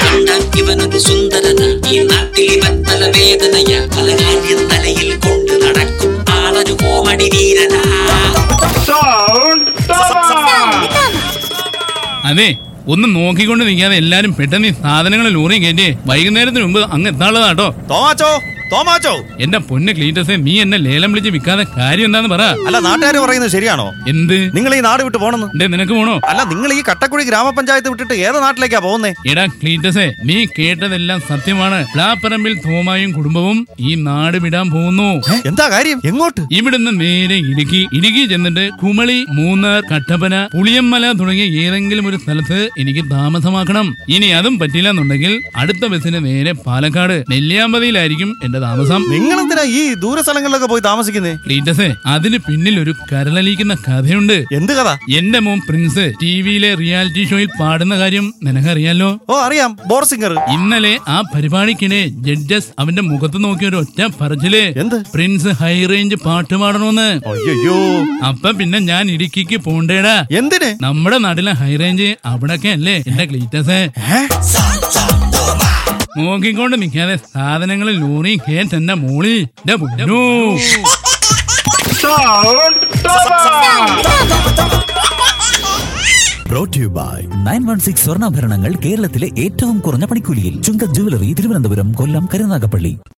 കണ്ടാൽ ഇവനൊരു സുന്ദരന ഈ നാട്ടിൽ ഇവൻ തലവേദനയ പല കാര്യം തലയിൽ കൊണ്ട് നടക്കും ആളൊരു കോമഡി വീരനാ അതെ ഒന്ന് നോക്കിക്കൊണ്ട് നിൽക്കാതെ എല്ലാരും പെട്ടെന്ന് ഈ സാധനങ്ങൾ ലോറി കയറ്റി വൈകുന്നേരത്തിന് മുമ്പ് അങ്ങ് എത്താനുള്ളതാട്ടോ തോമാച്ചോ തോമാച്ചോ എന്റെ പൊന്ന് ക്ലീറ്റസെ നീ എന്നെ ലേലം വിളിച്ച് വിൽക്കാതെ കാര്യം എന്താന്ന് പറ അല്ല നാട്ടുകാർ പറയുന്നത് ശരിയാണോ എന്ത് നിങ്ങൾ ഈ നാട് വിട്ട് പോണെന്ന് എന്തേ നിനക്ക് പോണോ അല്ല നിങ്ങൾ ഈ കട്ടക്കുഴി ഗ്രാമപഞ്ചായത്ത് വിട്ടിട്ട് ഏത് നാട്ടിലേക്കാ പോകുന്നേ എടാ ക്ലീറ്റസെ നീ കേട്ടതെല്ലാം സത്യമാണ് പ്ലാപ്പറമ്പിൽ തോമായും കുടുംബവും ഈ നാട് വിടാൻ പോകുന്നു എന്താ കാര്യം എങ്ങോട്ട് ഇവിടുന്ന് നേരെ ഇടുക്കി ഇടുക്കി ചെന്നിട്ട് കുമളി മൂന്നാർ കട്ടപ്പന പുളിയമ്മല തുടങ്ങിയ ഏതെങ്കിലും ഒരു സ്ഥലത്ത് എനിക്ക് താമസമാക്കണം ഇനി അതും പറ്റില്ല എന്നുണ്ടെങ്കിൽ അടുത്ത ബസ്സിന് നേരെ പാലക്കാട് നെല്ലിയാമ്പതിയിലായിരിക്കും എന്റെ താമസം നിങ്ങൾ എന്തിനാ ഈ ദൂര സ്ഥലങ്ങളിലൊക്കെ പോയി താമസിക്കുന്നേ ക്ലീറ്റസെ അതിന് പിന്നിൽ ഒരു കരളലിക്കുന്ന കഥയുണ്ട് എന്ത് കഥ എന്റെ മോൻ പ്രിൻസ് ടിവിയിലെ റിയാലിറ്റി ഷോയിൽ പാടുന്ന കാര്യം നിനക്കറിയാലോ ഓ അറിയാം ബോർ സിംഗർ ഇന്നലെ ആ പരിപാടിക്കിടെ ജഡ്ജസ് അവന്റെ മുഖത്ത് നോക്കിയ ഒരു ഒറ്റ പറച്ചില് എന്ത് പ്രിൻസ് ഹൈ റേഞ്ച് പാട്ട് പാടണോന്ന് അയ്യോ അപ്പൊ പിന്നെ ഞാൻ ഇടുക്കിക്ക് പോണ്ടേടാ എന്തിന് നമ്മുടെ നാട്ടിലെ ഹൈ റേഞ്ച് അവിടൊക്കെ അല്ലേ എന്റെ ക്ലീറ്റസ് നോക്കിക്കൊണ്ട് നിൽക്കാതെ സാധനങ്ങൾ ലോറി കേട്ട് എന്റെ മോളി എന്റെ പൊന്നോ. brought to you by nine one six സ്വർണ്ണാഭരണങ്ങൾ കേരളത്തിലെ ഏറ്റവും കുറഞ്ഞ പണിക്കൂലിയിൽ ചുങ്ക ജുവലറി തിരുവനന്തപുരം കൊല്ലം കരുനാഗപ്പള്ളി